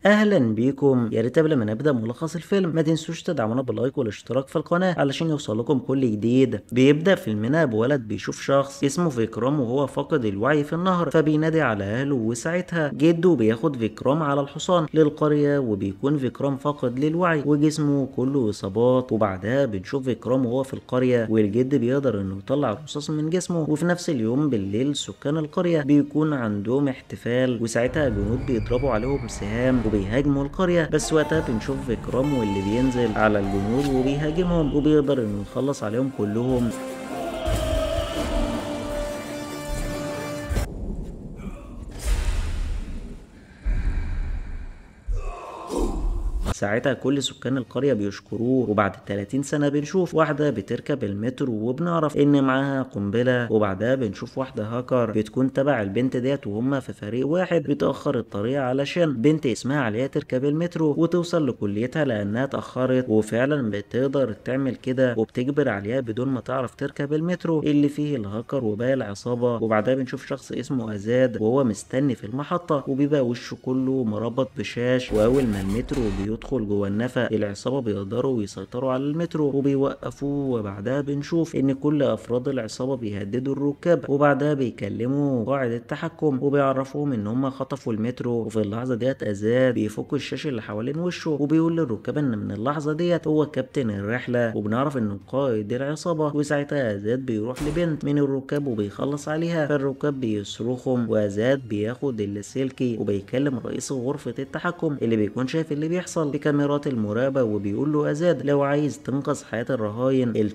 اهلا بيكم يا ريت قبل ما نبدا ملخص الفيلم ما تنسوش تدعمونا باللايك والاشتراك في القناه علشان يوصل لكم كل جديد بيبدا فيلمنا بولد بيشوف شخص اسمه فيكرام وهو فاقد الوعي في النهر فبينادي على اهله وساعتها جده بياخد فيكرام على الحصان للقريه وبيكون فيكرام فاقد للوعي وجسمه كله اصابات وبعدها بنشوف فيكرام وهو في القريه والجد بيقدر انه يطلع الرصاص من جسمه وفي نفس اليوم بالليل سكان القريه بيكون عندهم احتفال وساعتها الجنود بيضربوا عليهم سهام وبيهاجموا القرية بس وقتها بنشوف فيكرام واللي بينزل على الجنود وبيهاجمهم وبيقدر انه يخلص عليهم كلهم ساعتها كل سكان القرية بيشكروه وبعد 30 سنة بنشوف واحدة بتركب المترو وبنعرف ان معاها قنبلة وبعدها بنشوف واحدة هاكر بتكون تبع البنت ديت وهما في فريق واحد بتأخر الطريق علشان بنت اسمها عليا تركب المترو وتوصل لكليتها لانها اتأخرت وفعلا بتقدر تعمل كده وبتجبر عليها بدون ما تعرف تركب المترو اللي فيه الهاكر وباقي العصابة وبعدها بنشوف شخص اسمه ازاد وهو مستني في المحطة وبيبقى وشه كله مربط بشاش واول ما المترو بيدخل يدخل جوه النفق العصابه بيقدروا يسيطروا على المترو وبيوقفوه وبعدها بنشوف ان كل افراد العصابه بيهددوا الركاب وبعدها بيكلموا قائد التحكم وبيعرفوهم ان هم خطفوا المترو وفي اللحظه ديت ازاد بيفك الشاشه اللي حوالين وشه وبيقول للركاب ان من اللحظه ديت هو كابتن الرحله وبنعرف انه قائد العصابه وساعتها ازاد بيروح لبنت من الركاب وبيخلص عليها فالركاب بيصرخهم وازاد بياخد اللاسلكي وبيكلم رئيس غرفه التحكم اللي بيكون شايف اللي بيحصل بكاميرات المراقبة وبيقول له أزاد لو عايز تنقذ حياة الرهاين ال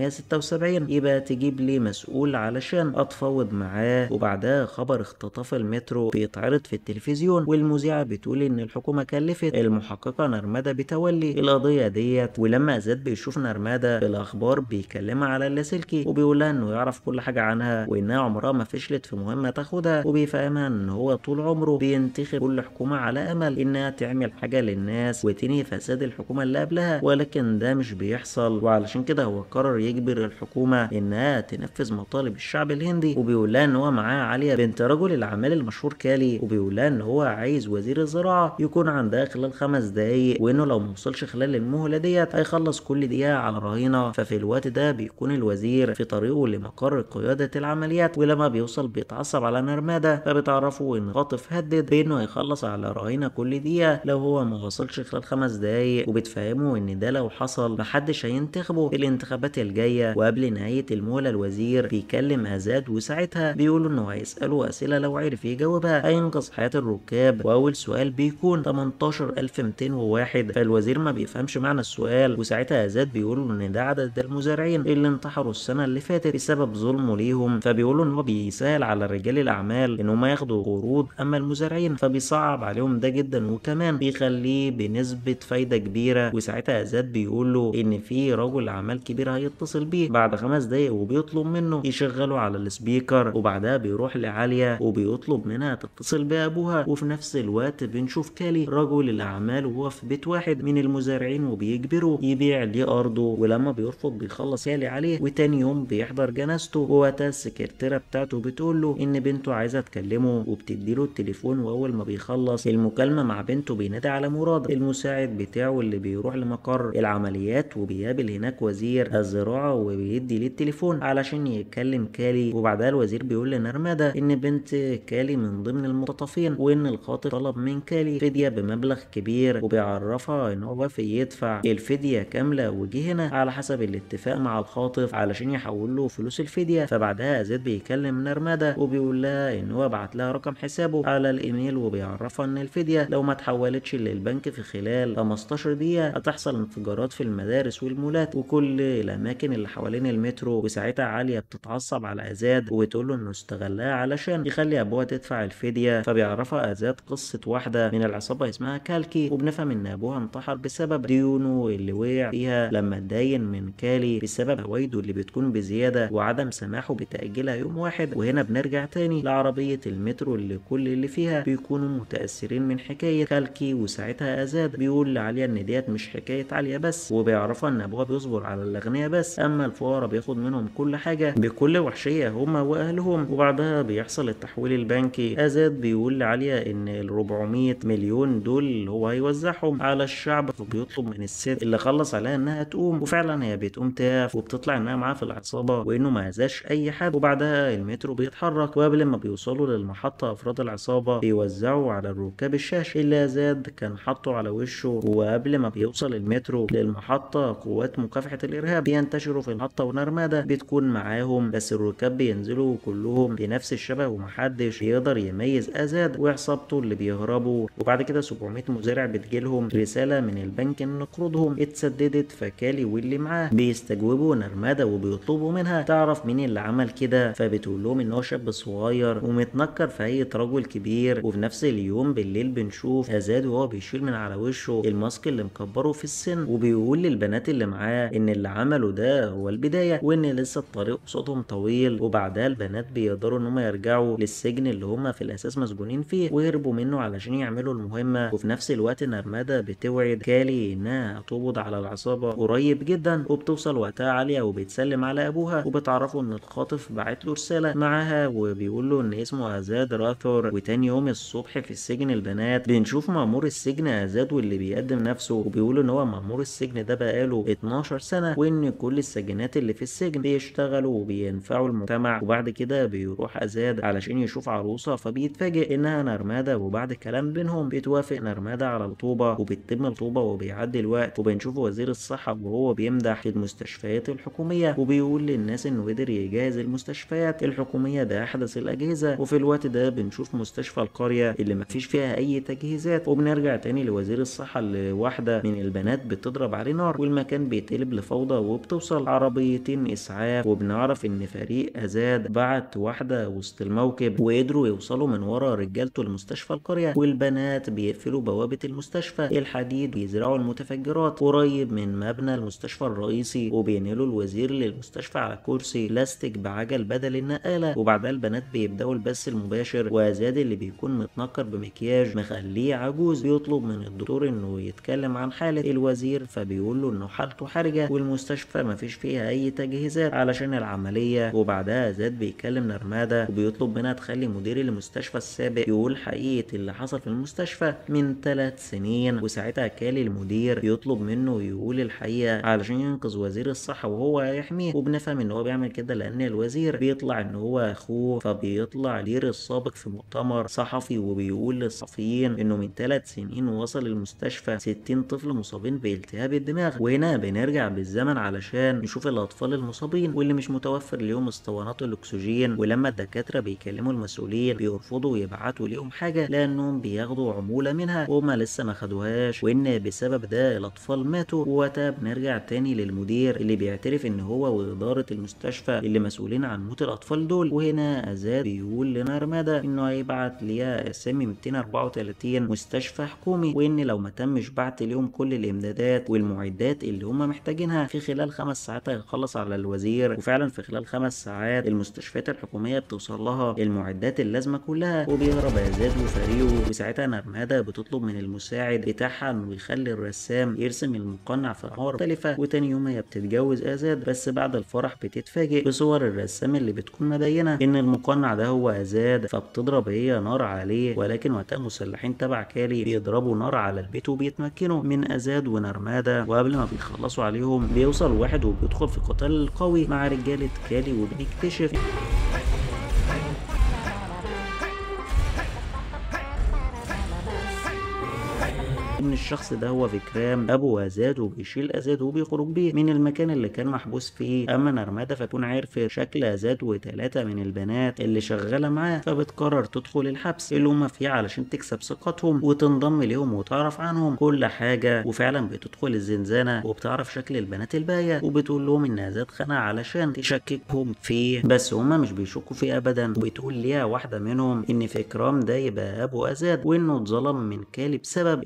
376 يبقى تجيب لي مسؤول علشان أتفاوض معاه وبعدها خبر اختطاف المترو بيتعرض في التلفزيون والمذيعة بتقول إن الحكومة كلفت المحققة نرمدة بتولي القضية ديت ولما أزاد بيشوف نرمدة في الأخبار بيكلمها على اللاسلكي وبيقول لها إنه يعرف كل حاجة عنها وإنها عمرها ما فشلت في مهمة تاخدها وبيفهمها إن هو طول عمره بينتخب كل حكومة على أمل إنها تعمل حاجة للناس وتنهي فساد الحكومة اللي قبلها ولكن ده مش بيحصل وعلشان كده هو قرر يجبر الحكومة انها تنفذ مطالب الشعب الهندي وبيقول لها ان هو معاه عالية بنت رجل الاعمال المشهور كالي وبيقول لها ان هو عايز وزير الزراعة يكون عندها خلال خمس دقايق وانه لو موصلش خلال المهلة ديت هيخلص كل دقيقة على رهينة ففي الوقت ده بيكون الوزير في طريقه لمقر قيادة العمليات ولما بيوصل بيتعصب على نرمادة فبتعرفوا ان غاطف هدد بانه هيخلص على رهينة كل دقيقة لو هو ما وصلش خلال خمس دقايق وبتفهمه ان ده لو حصل محدش هينتخبه في الانتخابات الجاية وقبل نهاية المولى الوزير بيكلم ازاد وساعتها بيقولوا انه هيسأله اسئلة لو عرف يجاوبها هينقذ حياة الركاب واول سؤال بيكون 18201 فالوزير ما بيفهمش معنى السؤال وساعتها ازاد بيقولوا ان ده عدد المزارعين اللي انتحروا السنة اللي فاتت بسبب ظلمه ليهم فبيقولوا ان هو بيسهل على رجال الاعمال ان هم ياخدوا قروض اما المزارعين فبيصعب عليهم ده جدا وكمان بيخليه بنسبة فايدة كبيرة وساعتها زاد بيقول له ان في رجل اعمال كبير هيتصل بيه بعد خمس دقايق وبيطلب منه يشغله على السبيكر وبعدها بيروح لعالية وبيطلب منها تتصل بابوها وفي نفس الوقت بنشوف كالي رجل الاعمال وهو في بيت واحد من المزارعين وبيجبره يبيع ليه ارضه ولما بيرفض بيخلص كالي عليه وتاني يوم بيحضر جنازته ووقتها السكرتيرة بتاعته بتقول له ان بنته عايزة تكلمه وبتديله التليفون واول ما بيخلص المكالمة مع بنته بينادي على مراد المساعد بتاعه اللي بيروح لمقر العمليات وبيقابل هناك وزير الزراعة وبيدي ليه التليفون علشان يتكلم كالي وبعدها الوزير بيقول لنرمدة ان بنت كالي من ضمن المختطفين وان الخاطر طلب من كالي فدية بمبلغ كبير وبيعرفها ان هو وافق يدفع الفدية كاملة وجه هنا على حسب الاتفاق مع الخاطف علشان يحول له فلوس الفدية فبعدها زيد بيكلم نرمدة وبيقول لها ان هو بعت لها رقم حسابه على الايميل وبيعرفها ان الفدية لو ما اتحولتش للبنك في خلال 15 دقيقة هتحصل انفجارات في المدارس والمولات وكل الأماكن اللي حوالين المترو وساعتها عالية بتتعصب على أزاد وبتقول له إنه استغلها علشان يخلي أبوها تدفع الفدية فبيعرفها أزاد قصة واحدة من العصابة اسمها كالكي وبنفهم إن أبوها انتحر بسبب ديونه اللي وقع فيها لما اتدين من كالي بسبب هوايده اللي بتكون بزيادة وعدم سماحه بتأجيلها يوم واحد وهنا بنرجع تاني لعربية المترو اللي كل اللي فيها بيكونوا متأثرين من حكاية كالكي وساعتها أزاد ازاد بيقول لعليا ان ديت مش حكايه عليا بس وبيعرفها ان ابوها بيصبر على الاغنياء بس اما الفقراء بياخد منهم كل حاجه بكل وحشيه هما واهلهم وبعدها بيحصل التحويل البنكي ازاد بيقول لعليا ان ال 400 مليون دول اللي هو هيوزعهم على الشعب وبيطلب من الست اللي خلص عليها انها تقوم وفعلا هي بتقوم تقف وبتطلع انها معاه في العصابه وانه ما اذاش اي حد وبعدها المترو بيتحرك وقبل ما بيوصلوا للمحطه افراد العصابه بيوزعوا على الركاب الشاش اللي زاد كان حاطه على وشه وقبل ما بيوصل المترو للمحطه قوات مكافحه الارهاب بينتشروا في المحطه ونرمده بتكون معاهم بس الركاب بينزلوا كلهم بنفس الشبه ومحدش بيقدر يميز ازاد وعصابته اللي بيهربوا وبعد كده 700 مزارع بتجيلهم رساله من البنك ان قروضهم اتسددت فكالي واللي معاه بيستجوبوا نرمده وبيطلبوا منها تعرف مين اللي عمل كده فبتقول لهم ان هو شاب صغير ومتنكر في هيئه رجل كبير وفي نفس اليوم بالليل بنشوف ازاد وهو بيشيل من على وشه الماسك اللي مكبره في السن وبيقول للبنات اللي معاه ان اللي عمله ده هو البدايه وان لسه الطريق قصادهم طويل وبعدها البنات بيقدروا ان هم يرجعوا للسجن اللي هم في الاساس مسجونين فيه ويهربوا منه علشان يعملوا المهمه وفي نفس الوقت نرمده بتوعد كالي انها هتقبض على العصابه قريب جدا وبتوصل وقتها عاليه وبتسلم على ابوها وبتعرفوا ان الخاطف بعت له رساله معاها وبيقول له ان اسمه ازاد راثور وتاني يوم الصبح في السجن البنات بنشوف مأمور السجن ازاد واللي بيقدم نفسه وبيقول ان هو مأمور السجن ده بقاله 12 سنه وان كل السجنات اللي في السجن بيشتغلوا وبينفعوا المجتمع وبعد كده بيروح ازاد علشان يشوف عروسه فبيتفاجئ انها نرمده وبعد كلام بينهم بيتوافق نرمده على الخطوبه وبتتم الخطوبه وبيعدي الوقت وبنشوف وزير الصحه وهو بيمدح في المستشفيات الحكوميه وبيقول للناس انه قدر يجهز المستشفيات الحكوميه باحدث الاجهزه وفي الوقت ده بنشوف مستشفى القريه اللي مفيش فيها اي تجهيزات وبنرجع تاني لوزير الصحه اللي واحده من البنات بتضرب عليه نار والمكان بيتقلب لفوضى وبتوصل عربيتين اسعاف وبنعرف ان فريق ازاد بعت واحده وسط الموكب وقدروا يوصلوا من ورا رجالته لمستشفى القريه والبنات بيقفلوا بوابه المستشفى الحديد بيزرعوا المتفجرات قريب من مبنى المستشفى الرئيسي وبينقلوا الوزير للمستشفى على كرسي لاستيك بعجل بدل النقاله وبعدها البنات بيبداوا البث المباشر وازاد اللي بيكون متنكر بمكياج مخليه عجوز بيطلب من الدكتور انه يتكلم عن حاله الوزير فبيقول له انه حالته حرجه والمستشفى مفيش فيها اي تجهيزات علشان العمليه وبعدها زاد بيكلم نرماده وبيطلب منها تخلي مدير المستشفى السابق يقول حقيقه اللي حصل في المستشفى من ثلاث سنين وساعتها كالي المدير بيطلب منه يقول الحقيقه علشان ينقذ وزير الصحه وهو هيحميه وبنفهم ان هو بيعمل كده لان الوزير بيطلع ان هو اخوه فبيطلع لير السابق في مؤتمر صحفي وبيقول للصحفيين انه من ثلاث سنين وصل المستشفى 60 طفل مصابين بالتهاب الدماغ وهنا بنرجع بالزمن علشان نشوف الاطفال المصابين واللي مش متوفر ليهم اسطوانات الاكسجين ولما الدكاتره بيكلموا المسؤولين بيرفضوا يبعتوا ليهم حاجه لانهم بياخدوا عموله منها وهما لسه ما خدوهاش وان بسبب ده الاطفال ماتوا ووقتها بنرجع تاني للمدير اللي بيعترف ان هو واداره المستشفى اللي مسؤولين عن موت الاطفال دول وهنا ازاد بيقول لنرمده انه هيبعت ليها اسامي 234 مستشفى حكومي وان لو ما تمش بعت ليهم كل الامدادات والمعدات اللي هم محتاجينها في خلال خمس ساعات هيخلص على الوزير وفعلا في خلال خمس ساعات المستشفيات الحكوميه بتوصل لها المعدات اللازمه كلها وبيهرب ازاد وفريقه وساعتها نرمده بتطلب من المساعد بتاعها انه يخلي الرسام يرسم المقنع في انوار مختلفه وتاني يوم هي بتتجوز ازاد بس بعد الفرح بتتفاجئ بصور الرسام اللي بتكون مبينه ان المقنع ده هو ازاد فبتضرب هي نار عليه ولكن وقتها المسلحين تبع كالي بيضربوا نار على البيت وبيتمكنوا من ازاد ونرماده وقبل ما بيخلصوا عليهم بيوصل واحد وبيدخل في قتال قوي مع رجاله كالي وبنكتشف ان الشخص ده هو فكرام ابو ازاد وبيشيل ازاد وبيخرج بيه من المكان اللي كان محبوس فيه اما نرمده فتكون عرفت شكل ازاد وثلاثه من البنات اللي شغاله معاه فبتقرر تدخل الحبس اللي هم فيه علشان تكسب ثقتهم وتنضم ليهم وتعرف عنهم كل حاجه وفعلا بتدخل الزنزانه وبتعرف شكل البنات الباقيه وبتقول لهم ان ازاد خانها علشان تشككهم فيه بس هما مش بيشكوا فيه ابدا وبتقول ليها واحده منهم ان فكرام ده يبقى ابو ازاد وانه اتظلم من كالي بسبب انه لما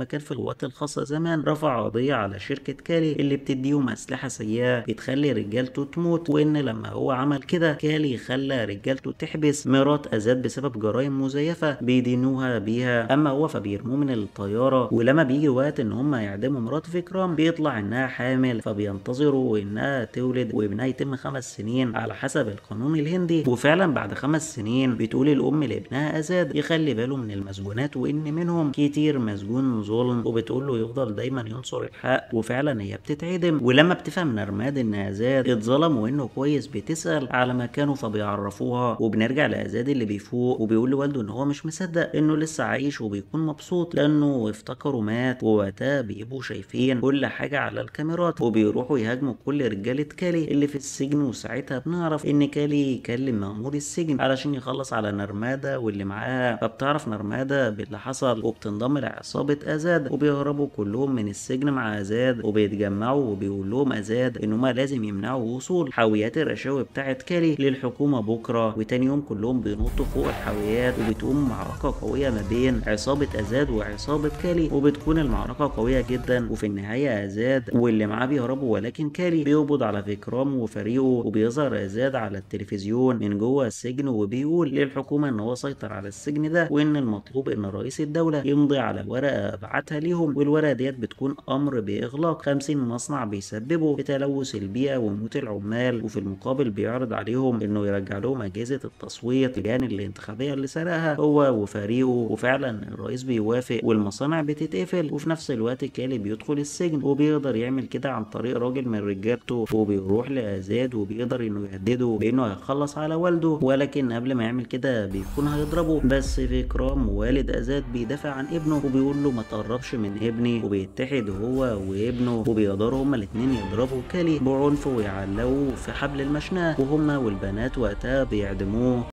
كان في القوات الخاصة زمان رفع قضية على شركة كالي اللي بتديهم أسلحة سيئة بتخلي رجالته تموت وإن لما هو عمل كده كالي خلى رجالته تحبس مرات أزاد بسبب جرائم مزيفة بيدينوها بيها أما هو فبيرموه من الطيارة ولما بيجي وقت إن هم يعدموا مرات فكرام بيطلع إنها حامل فبينتظروا إنها تولد وابنها يتم خمس سنين على حسب القانون الهندي وفعلا بعد خمس سنين بتقول الأم لابنها أزاد يخلي باله من المسجونات وإن منهم كتير مسجون ظلم وبتقول له يفضل دايما ينصر الحق وفعلا هي بتتعدم ولما بتفهم نرماد إن أزاد اتظلم وإنه كويس بتسأل على مكانه فبيعرفوها وبنرجع لأزاد اللي بيفوق وبيقول لوالده إن هو مش مصدق إنه لسه عايش وبيكون مبسوط لأنه افتكروا مات ووقتها بيبقوا شايفين كل حاجة على الكاميرات وبيروحوا يهاجموا كل رجالة كالي اللي في السجن وساعتها بنعرف إن كالي يكلم مأمور السجن علشان يخلص على نرمادة واللي معاها فبتعرف نرمادة باللي حصل وبتنضم لعصابة أزاد وبيهربوا كلهم من السجن مع أزاد وبيتجمعوا وبيقول لهم أزاد إن هما لازم يمنعوا وصول حاويات الرشاوي بتاعت كالي للحكومة بكرة وتاني يوم كلهم بينطوا فوق الحاويات وبتقوم معركة قوية ما بين عصابة أزاد وعصابة كالي وبتكون المعركة قوية جدا وفي النهاية أزاد واللي معاه بيهربوا ولكن كالي بيقبض على فيكرام وفريقه وبيظهر أزاد على التلفزيون من جوه السجن وبيقول للحكومة إن هو سيطر على السجن ده وإن المطلوب إن رئيس الدولة يمضي على ورقة بعتها ليهم والورقة ديت بتكون أمر بإغلاق 50 مصنع بيسببوا في تلوث البيئة وموت العمال وفي المقابل بيعرض عليهم إنه يرجع لهم أجهزة التصويت يعني الانتخابية اللي سرقها هو وفريقه وفعلا الرئيس بيوافق والمصانع بتتقفل وفي نفس الوقت كالي بيدخل السجن وبيقدر يعمل كده عن طريق راجل من رجالته وبيروح لأزاد وبيقدر إنه يهدده بإنه هيخلص على والده ولكن قبل ما يعمل كده بيكون هيضربه بس في إكرام والد أزاد بيدافع عن ابنه وبيقول له ما تقربش من ابني وبيتحد هو وابنه وبيقدروا هما الاتنين يضربوا كالي بعنف ويعلقوا في حبل المشنقة وهما والبنات وقتها بيعدموه